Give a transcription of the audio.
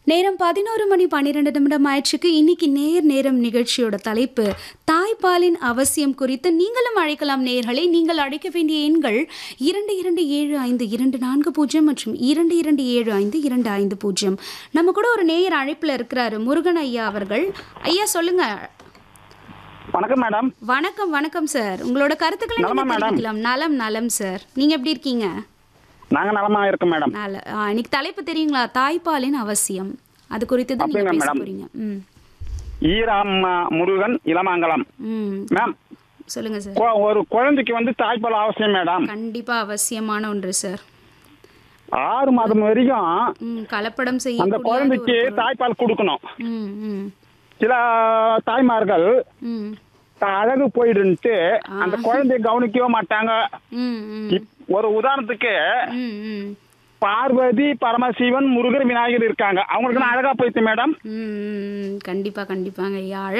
நேரம் பதினோரு மணி பன்னிரெண்டு நிமிடம் ஆயிடுச்சுக்கு இன்னைக்கு நேர் நேரம் நிகழ்ச்சியோட தலைப்பு தாய்ப்பாலின் அவசியம் குறித்து நீங்களும் அழைக்கலாம் நேர்களை நீங்கள் அழைக்க வேண்டிய எண்கள் இரண்டு இரண்டு ஏழு ஐந்து இரண்டு நான்கு பூஜ்ஜியம் மற்றும் இரண்டு இரண்டு ஏழு ஐந்து இரண்டு ஐந்து பூஜ்ஜியம் நம்ம கூட ஒரு நேயர் அழைப்புல இருக்கிறாரு முருகன் ஐயா அவர்கள் ஐயா சொல்லுங்க வணக்கம் மேடம் வணக்கம் வணக்கம் சார் உங்களோட கருத்துக்களை நலமா, நீங்க மேடம்? தெரிவிக்கலாம் நலம் நலம் சார் நீங்க எப்படி இருக்கீங்க நாங்க நலமா இருக்கோம் மேடம் நல்ல ஆ, இன்னைக்கு தலைப்பு தெரியுங்களா தாய்ப்பாலின் அவசியம் அது குறித்து தான் நீங்க அப்படிங்களா, பேச மேடம்? போறீங்க ம் ஈராம் முருகன் இளமாங்கலம் ம் மேம் சொல்லுங்க சார் கொ- ஒரு குழந்தைக்கு வந்து தாய்ப்பால் அவசியம் மேடம் கண்டிப்பா அவசியமான ஒன்று சார் ஆறு மாதம் வரைக்கும் ம் கலப்படம் அந்த செய்ய குழந்தைக்கு தாய்ப்பால் கொடுக்கணும் ம் ம் சில தாய்மார்கள் ம் அழகு போயிடுன்ட்டு அந்த குழந்தைய கவனிக்கவே மாட்டாங்க ம் ம் இப்- ஒரு உதாரணத்துக்கு ம் ம் பார்வதி பரமசிவன் முருகர் விநாயகர் இருக்காங்க அவங்களுக்கு நான் அழகா போயிட்டு மேடம் ம், ம், கண்டிப்பா கண்டிப்பாங்க ஐயா